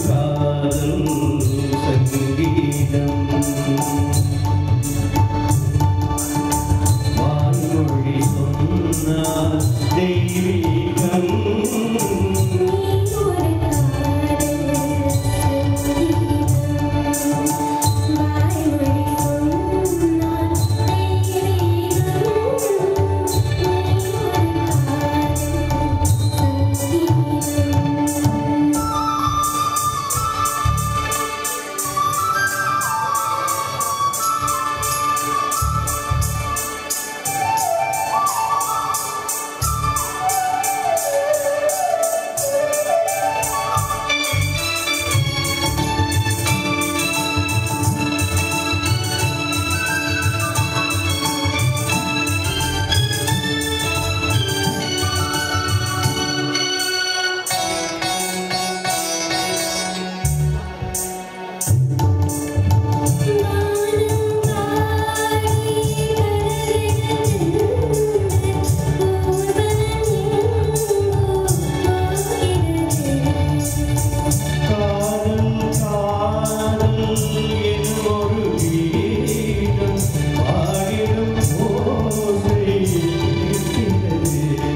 காதல் சங்கீதம் வாய்மொழி சொன்னால் தெய்வீகம் காதல் காதல் என்னொரு கீதம் பாடிடும் ஓசை இருக்கிறது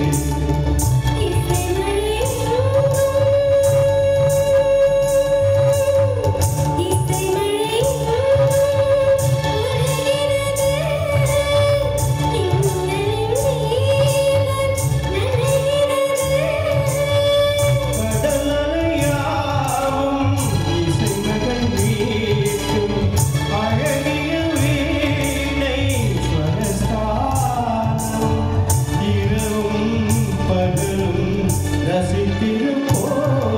கடலலையாவும் இசைமகள் வீட்டும் அழகிய வீணை ஸ்வரஸ்தானம் இரவும் பகலும் ரசித்திருப்போம்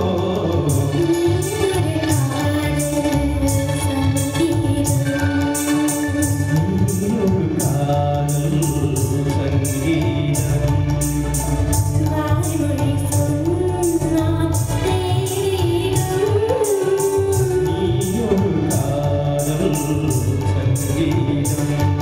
நீயொரு காதல் சங்கீதம் நீயொரு காதல் சங்கீதம்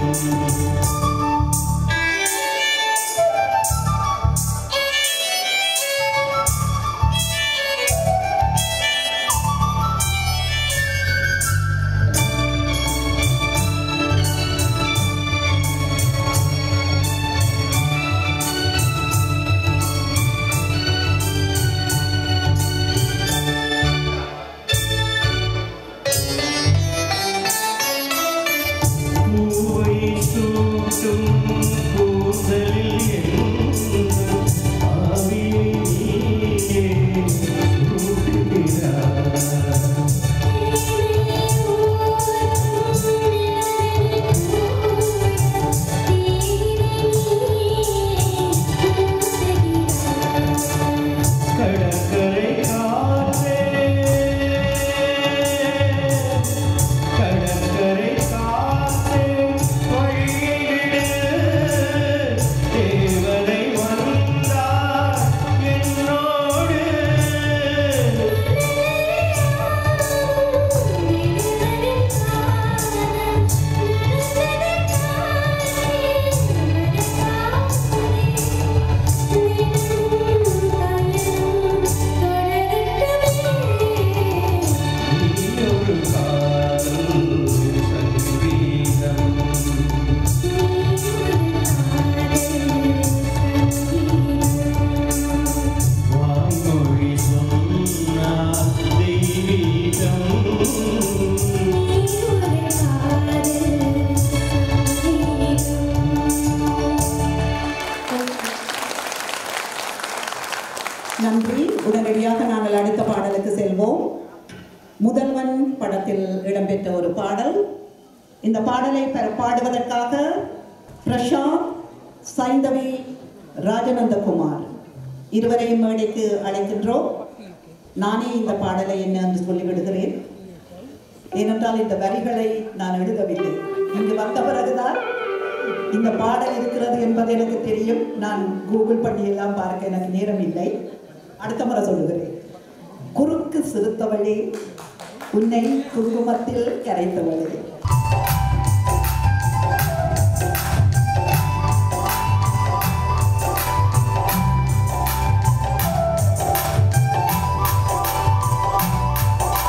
பூவை சூட்டும் கூந்தலில் எங்கும் ஆவியை நீயே சூட்டுகிறாய் கடற்கரை காற்றே கடற்கரை காற்றே வழியை விடு தேவதை வந்தார் என்னோடு நீயொரு காதல் சங்கீதம் வாய்மொழி சொன்னால் தெய்வீகம் நன்றி உடனடியாக நாங்கள் அடுத்த பாடலுக்கு செல்வோம் முதல்வன் படத்தில் இடம்பெற்ற ஒரு பாடல் இந்த பாடலை ப- பாடுவதற்காக பிரசாந்த் சைந்தவி ராஜநந்தகுமார் இருவரையும் மேடைக்கு அழைக்கின்றோம் நானே இந்த பாடலை என்ன என்று சொல்லிவிடுகிறேன் ஏனென்றால் இந்த வரிகளை நான் எழுதவில்லை இங்கு வந்த பிறகுதான் இந்த பாடல் இருக்கிறது என்பது எனக்கு தெரியும் நான் கூகுள் பண்ணி எல்லாம் பார்க்க எனக்கு நேரம் இல்லை அடுத்த முறை சொல்லுகிறேன் குறுக்கு சிறுத்தவளே உன்னை குங்குமத்தில் கரைத்தவளே ஆ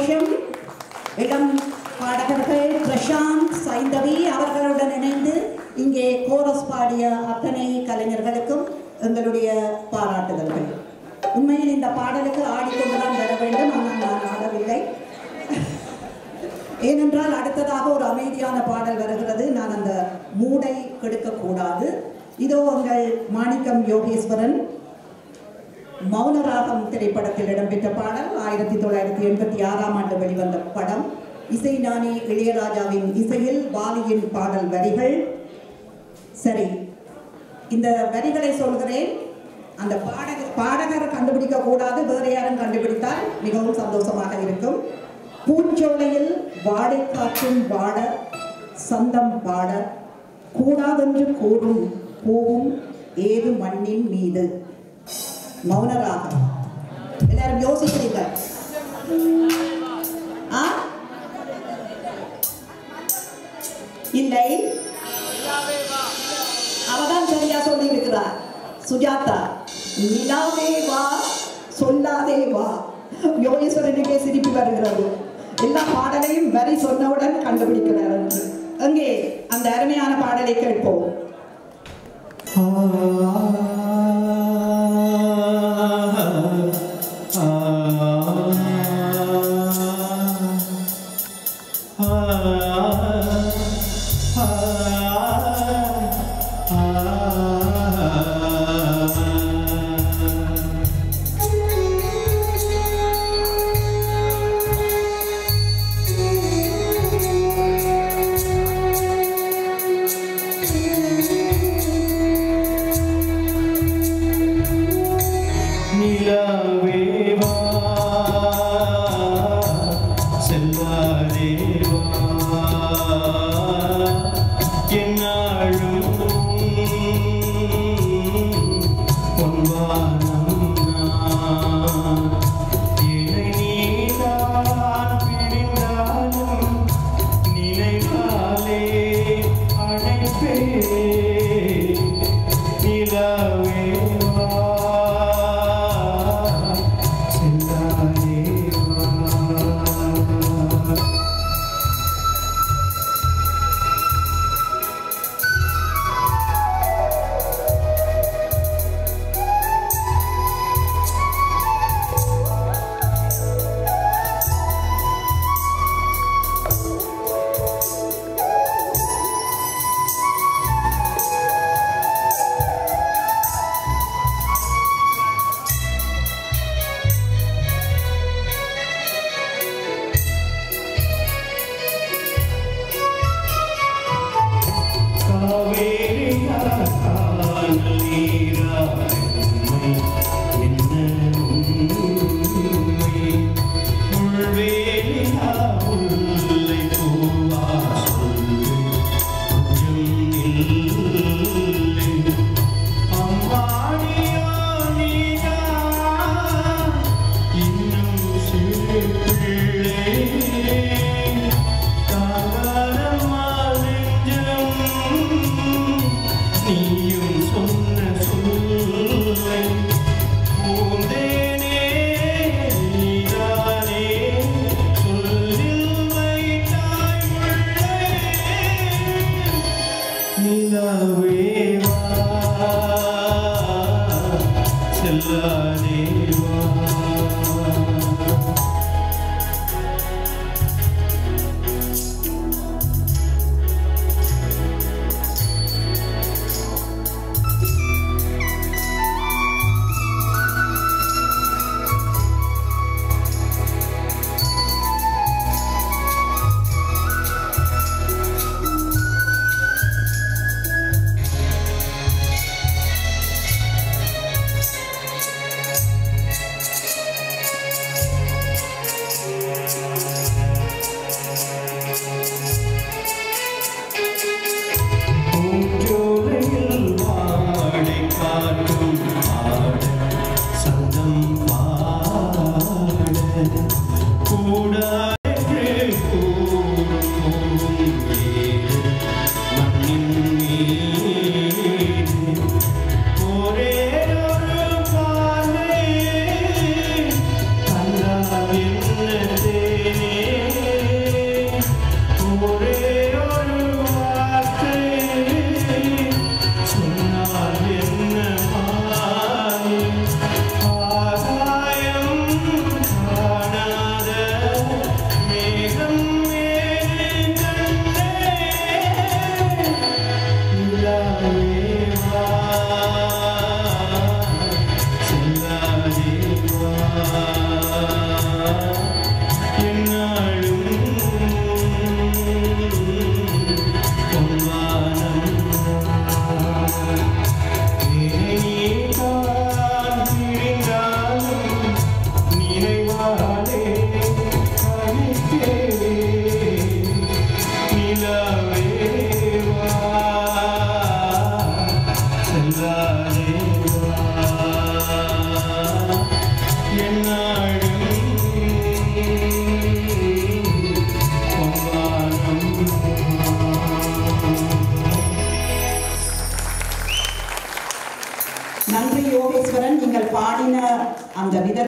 சந்தோஷம் இளம் பாடகர்கள் பிரசாந்த் சைந்தவி அவர்களுடன் இணைந்து இங்கே கோரஸ் பாடிய அத்தனை கலைஞர்களுக்கும் எங்களுடைய பாராட்டுதல்கள் உண்மையில் இந்த பாடலுக்கு ஆடிக்கொண்டுதான் வர வேண்டும் ஆனால் நான் ஆடவில்லை ஏனென்றால் அடுத்ததாக ஒரு அமைதியான பாடல் வருகிறது நான் அந்த மூடை கெடுக்கக்கூடாது இதோ உங்கள் மாணிக்கம் யோகேஸ்வரன் மௌனராகம் திரைப்படத்தில் இடம்பெற்ற பாடல் ஆயிரத்தி தொள்ளாயிரத்தி எண்பத்தி ஆறாம் ஆண்டு வெளிவந்த படம் இசை ஞானி இளையராஜாவின் இசையில் வாலியின் பாடல் வரிகள் சரி இந்த வரிகளை சொல்கிறேன் அந்த பாடக பாடகர் கண்டுபிடிக்க கூடாது வேறு யாரும் கண்டுபிடித்தால் மிகவும் சந்தோஷமாக இருக்கும் பூஞ்சோலையில் வாடை காற்றும் வாட சந்தம் பாட கூடாதென்று கூறும் பூவும் ஏது மண்ணின் மீது மௌனராகம் எல்லாரும் யோசிக்கிறீங்க ஆ இல்லை அவதான் சரியா சொல்லி இருக்கிறார் சுஜாதா நிலாவே வா சொல்லாதே வா யோகேஸ்வரனுக்கே சிரிப்பு வருகிறது எல்லா பாடலையும் வரி சொன்னவுடன் கண்டுபிடிக்கிறார் என்று அங்கே அந்த அருமையான பாடலை கேட்போம் ஆ நன்றாதேவா என்னாடும் நன்றி யோகேஸ்வரன் நீங்கள் பாடின அந்த வித